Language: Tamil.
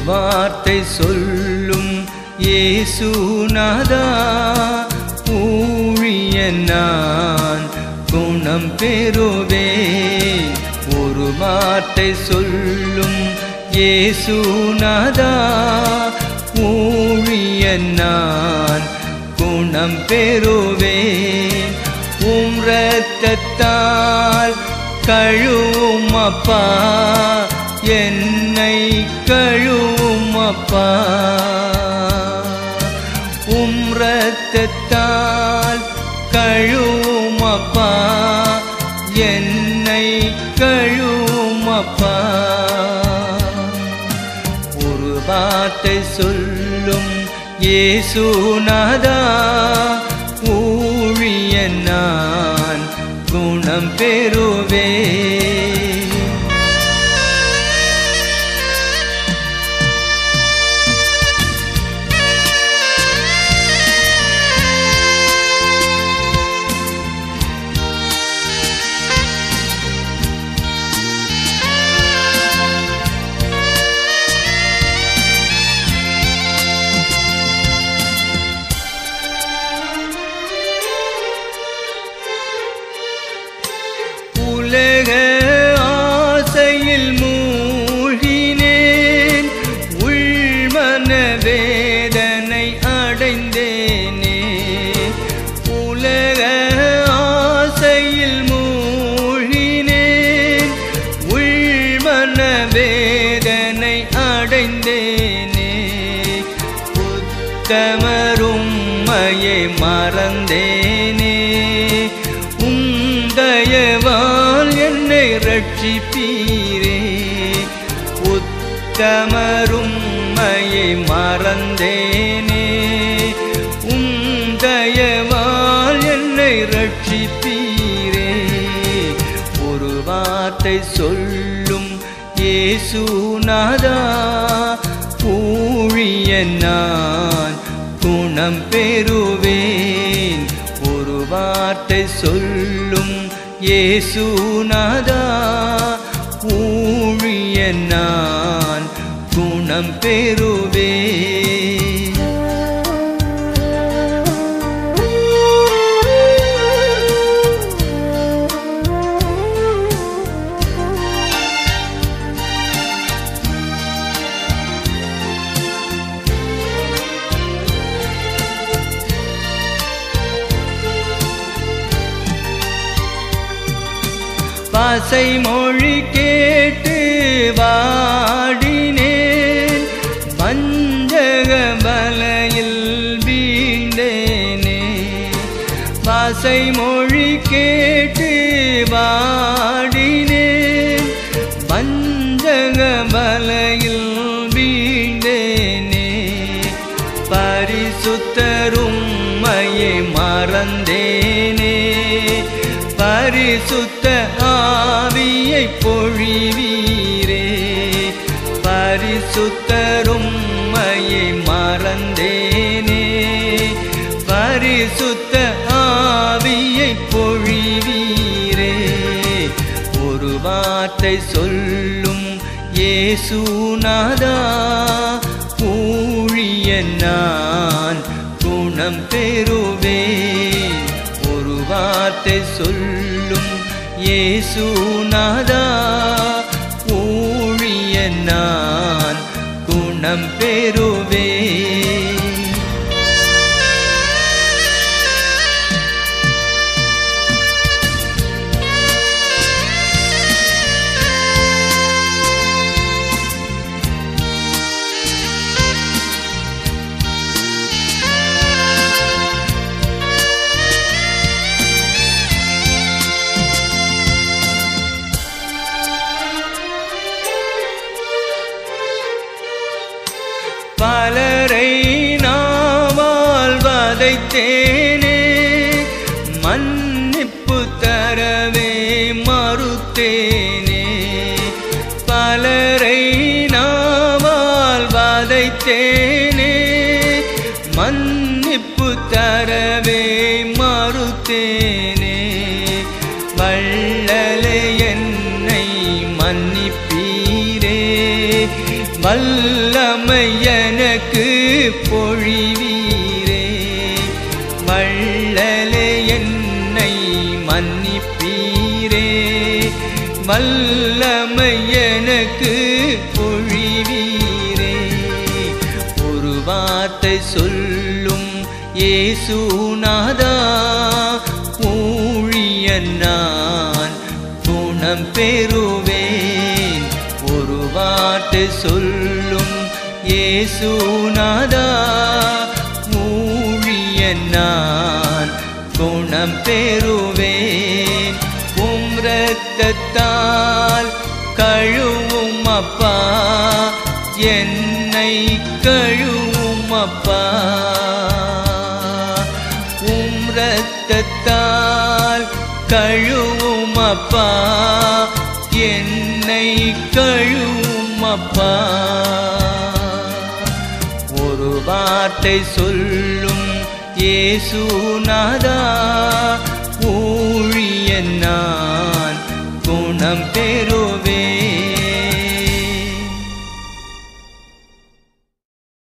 வார்த்தை சொல்லும் இயேசுநாதா ஊழிய நான் குணம் பெறுவேன் ஒரு வார்த்தை சொல்லும் இயேசுநாதா ஊழிய நான் குணம் பெறுவேன் உம் இரத்தத்தால் கழுவும் அப்பா என்னை கழுவும் அப்பா உம் இரத்தத்தால் கழுவும் அப்பா என்னை கழுவும் அப்பா ஒரு வார்த்தை சொல்லும் இயேசுநாதா ஊழிய நான் குணம் பெறுவேன் உலக ஆசையில் மூழ்கினேன் உள்மன வேதனை அடைந்தேனே உலக ஆசையில் மூழ்கினேன் உள்மன வேதனை அடைந்தேனே உத்தமரும் மையை மறந்தேனே உந்தயவால் என்னை ரட்சிப்பீரே உத்தமரும் மையை மறந்தேனே உந்தயவால் என்னை ரட்சிப்பீரே ஒரு வார்த்தை சொல்லும் இயேசுநாதா ஊழிய நான் குணம் பெறுவேன் ஒரு வார்த்தை சொல்லும் இயேசுநாதா ஊழிய நான் குணம் பெறுவேன் பாசை மொழி கேட்டு வாடினேன் பஞ்சக வலையில் வீழ்ந்தேனே பாசை மொழி கேட்டு வாடினேன் பஞ்சக வலையில் வீழ்ந்தேனே பரிசுத்தரும் மையை மறந்தேனே பரிசுத்த ஆவியை பொழிவீரே பரிசுத்தரும் மையை மறந்தேனே பரிசுத்த ஆவியை பொழிவீரே ஒரு வார்த்தை சொல்லும் இயேசுநாதா ஊழிய நான் குணம் பெறுவேன் ஒரு வார்த்தை சொல்லும் இயேசுநாதா ஊழிய நான் குணம் பெறுவேன் பலரை நாவால் வதைத்தேனே மன்னிப்பு தரவே மறுத்தேனே பலரை நாவால் வதைத்தேனே மன்னிப்பு தரவே மறுத்தேனே வள்ளலே என்னை மன்னிப்பீரே வல்லமை எனக்கு பொழிவீரே வள்ளலே என்னை மன்னிப்பீரே வல்லமை எனக்கு பொழிவீரே ஒரு வார்த்தை சொல்லும் ஏசுநாதா ஊழியன் நான் குணம் பெறுவேன் ஒரு வார்த்தை சொல்லும் ஏசுநாதா ஊழியன் நான் குணம் பெறுவேன் உம் இரத்தத்தால் கழுவும் அப்பா என்னை கழுவும் அப்பா உம் இரத்தத்தால் கழுவும் அப்பா என்னை கழுவும் அப்பா ஒரு வார்த்தை சொல்லும் ஏசுநாதா